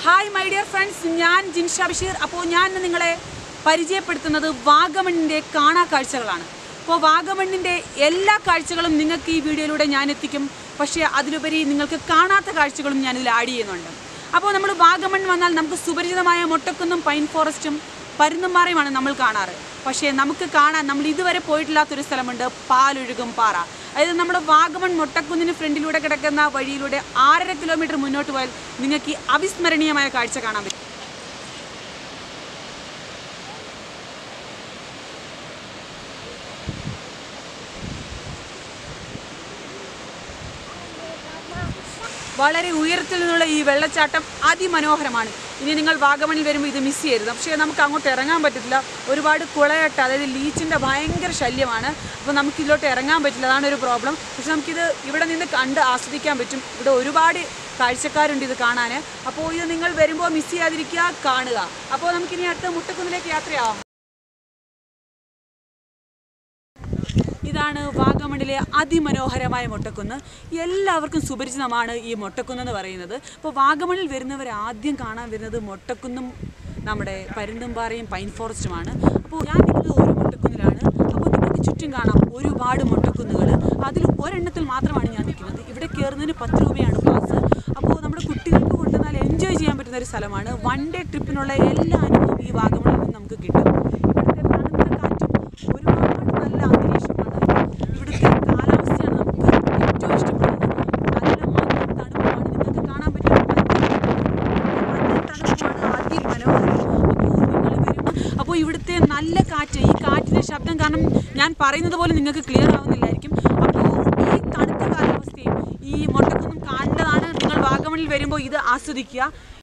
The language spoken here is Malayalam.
ഹായ് മൈ ഡിയർ ഫ്രണ്ട്സ് ഞാൻ ജിൻഷ ബഷീർ അപ്പോൾ ഞാൻ ഇന്ന് നിങ്ങളെ പരിചയപ്പെടുത്തുന്നത് വാഗമണ്ണിൻ്റെ കാണാ കാഴ്ചകളാണ് അപ്പോൾ വാഗമണ്ണിൻ്റെ എല്ലാ കാഴ്ചകളും നിങ്ങൾക്ക് ഈ വീഡിയോയിലൂടെ ഞാൻ എത്തിക്കും പക്ഷേ അതിലുപരി നിങ്ങൾക്ക് കാണാത്ത കാഴ്ചകളും ഞാനിതിൽ ആഡ് ചെയ്യുന്നുണ്ട് അപ്പോൾ നമ്മൾ വാഗമൺ വന്നാൽ നമുക്ക് സുപരിചിതമായ മൊട്ടക്കുന്നും പൈൻ ഫോറസ്റ്റും പരുന്തുംപാറയുമാണ് നമ്മൾ കാണാറ് പക്ഷേ നമുക്ക് കാണാൻ നമ്മൾ ഇതുവരെ പോയിട്ടില്ലാത്തൊരു സ്ഥലമുണ്ട് പാലൊഴുകും പാറ അതായത് നമ്മുടെ വാഗമൺ മൊട്ടക്കുന്നിന് ഫ്രണ്ടിലൂടെ കിടക്കുന്ന വഴിയിലൂടെ ആറര കിലോമീറ്റർ മുന്നോട്ട് പോയാൽ നിങ്ങൾക്ക് ഈ അവിസ്മരണീയമായ കാഴ്ച കാണാൻ പറ്റും വളരെ ഉയരത്തിൽ നിന്നുള്ള ഈ വെള്ളച്ചാട്ടം അതിമനോഹരമാണ് ഇനി നിങ്ങൾ വാഗമണിൽ വരുമ്പോൾ ഇത് മിസ് ചെയ്യരുത് പക്ഷേ നമുക്ക് അങ്ങോട്ട് ഇറങ്ങാൻ പറ്റത്തില്ല ഒരുപാട് കുളയട്ട അതായത് ലീച്ചിൻ്റെ ഭയങ്കര ശല്യമാണ് അപ്പോൾ നമുക്ക് ഇതിലോട്ട് ഇറങ്ങാൻ പറ്റില്ല അതാണ് ഒരു പ്രോബ്ലം പക്ഷെ നമുക്കിത് ഇവിടെ നിന്ന് കണ്ട് ആസ്വദിക്കാൻ പറ്റും ഇവിടെ ഒരുപാട് കാഴ്ചക്കാരുണ്ട് ഇത് കാണാൻ അപ്പോൾ ഇത് നിങ്ങൾ വരുമ്പോൾ മിസ് ചെയ്യാതിരിക്കുക കാണുക അപ്പോൾ നമുക്കിനി അടുത്ത മുട്ടക്കുന്നിലേക്ക് യാത്രയാവാം ഇതാണ് വാഗമണിലെ അതിമനോഹരമായ മൊട്ടക്കുന്ന് എല്ലാവർക്കും സുപരിചിതമാണ് ഈ മൊട്ടക്കുന്ന് എന്ന് പറയുന്നത് അപ്പോൾ വാഗമണിൽ വരുന്നവർ ആദ്യം കാണാൻ വരുന്നത് മൊട്ടക്കുന്നും നമ്മുടെ പരുന്തുംപാറയും പൈൻ ഫോറസ്റ്റുമാണ് അപ്പോൾ ഞാൻ നിൽക്കുന്നത് ഒരു മൊട്ടക്കുന്നിലാണ് അപ്പോൾ നിങ്ങൾക്ക് ചുറ്റും കാണാം ഒരുപാട് മൊട്ടക്കുന്നുകൾ അതിൽ ഒരെണ്ണത്തിൽ മാത്രമാണ് ഞാൻ നിൽക്കുന്നത് ഇവിടെ കയറുന്നതിന് പത്ത് രൂപയാണ് പാസ് അപ്പോൾ നമ്മുടെ കുട്ടികൾക്ക് കൊണ്ടുവന്നാൽ എൻജോയ് ചെയ്യാൻ പറ്റുന്ന ഒരു സ്ഥലമാണ് വൺ ഡേ ട്രിപ്പിനുള്ള എല്ലാ അനുഭവവും ഈ വാഗമണിൽ നിന്ന് നമുക്ക് കിട്ടും ഇവിടുത്തെ തണുത്ത കാറ്റും ഒരുപാട് നല്ല അന്തരീക്ഷമാണ് ഇവിടുത്തെ കാലാവസ്ഥയാണ് നമുക്ക് ഏറ്റവും ഇഷ്ടപ്പെടുന്നത് നല്ല മഞ്ഞും തണുപ്പുമാണ് നിങ്ങൾക്ക് കാണാൻ പറ്റും മഞ്ഞും തണുപ്പുമാണ് അതിമനോഹരം അപ്പോൾ നിങ്ങൾ വരുമ്പോൾ അപ്പോൾ ഇവിടുത്തെ നല്ല കാറ്റ് ഈ കാറ്റിൻ്റെ ശബ്ദം കാരണം ഞാൻ പറയുന്നത് പോലെ നിങ്ങൾക്ക് ക്ലിയർ ആവുന്നില്ലായിരിക്കും അപ്പോൾ ഈ തണുത്ത കാലാവസ്ഥയും ഈ മൊട്ടക്കൊന്നും കാണേണ്ടതാണ് നിങ്ങൾ വാഗമണിൽ വരുമ്പോൾ ഇത് ആസ്വദിക്കുക